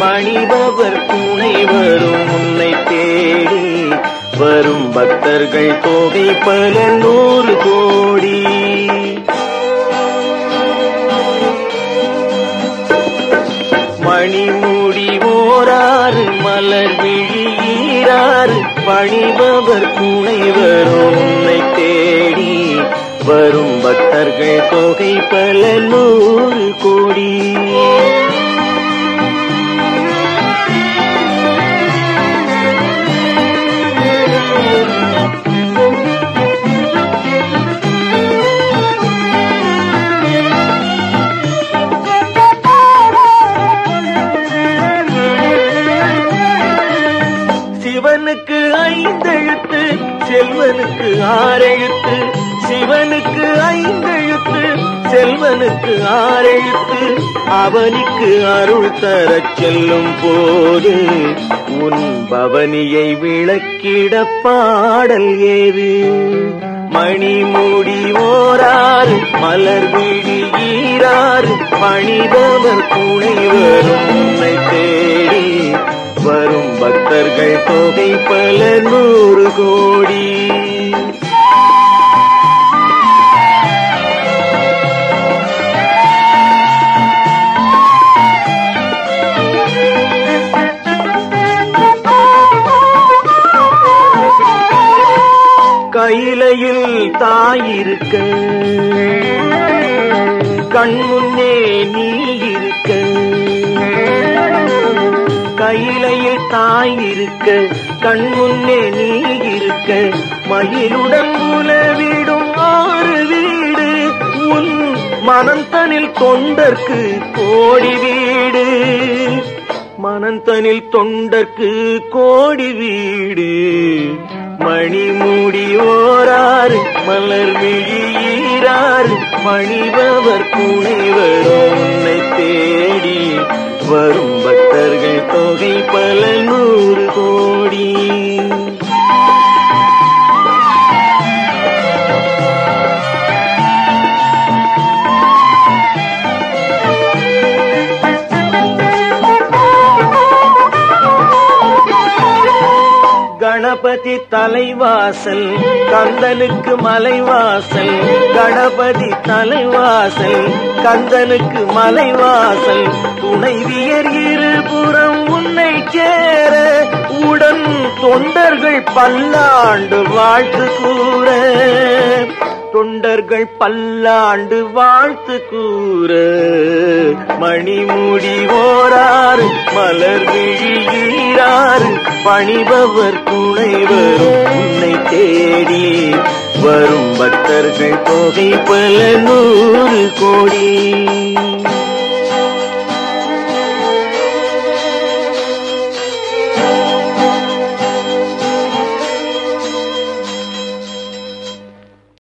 பணிபவர் துணை வரும் உன்னை தேடி வரும் பக்தர்கள் தொகை பல நூறு கோடி மணிமுடி ஓராறு மலர் விழியீராறு பணிபவர் துணை வரும் உன்னை தேடி வரும் பக்தர்கள் தொகை பல நூறு கோடி சிவனுக்கு ஐந்தெழுத்து செல்வனுக்கு ஆறெழுத்து சிவனுக்கு ஐந்தெழுத்து செல்வனுக்கு ஆறெழுத்து அவனுக்கு அருள் தரச் செல்லும் போது உன் பவனியை விளக்கிட பாடல் ஏது மணிமுடி ஓராறு மலர் விழி ஈராறு பணிபவர் துணை வரும் உன்னை தேடி வரும் பக்தர்கள் தொகை பல நூறு கோடி கையிலையில் தாயிருக்க கண்முன்னே நீ இருக்க கையிலையில் தாய் இருக்க கண்முன்னே நீ இருக்க மயிலுடன் உலவிடும் ஆறு வீடு உன் மனந்தனில் தொண்டர்க்கு கோடி வீடு மனந்தனில் தொண்டர்க்கு கோடி வீடு மணிமுடி ஓராறு மலர் விழியீராறு மணிபவர் புனைவரும் உன்னை தேடி வரும் பக்தர்கள் தொகை பல நூறு கோடி கணபதி தலைவாசல் கந்தனுக்கு மலைவாசல் கணபதி தலைவாசல் கந்தனுக்கு மலைவாசல் துணைவியர் இருபுறம் உன்னை சேர உடன் தொண்டர்கள் பல்லாண்டு வாழ்த்து கூற தொண்டர்கள் பல்லாண்டு வாழ்த்து கூற மணிமுடி ஓராறு மலர் விழியீராறு பணிபவர் துணை வரும் உன்னை தேடி வரும் பக்தர்கள் தொகை பல நூறு கோடி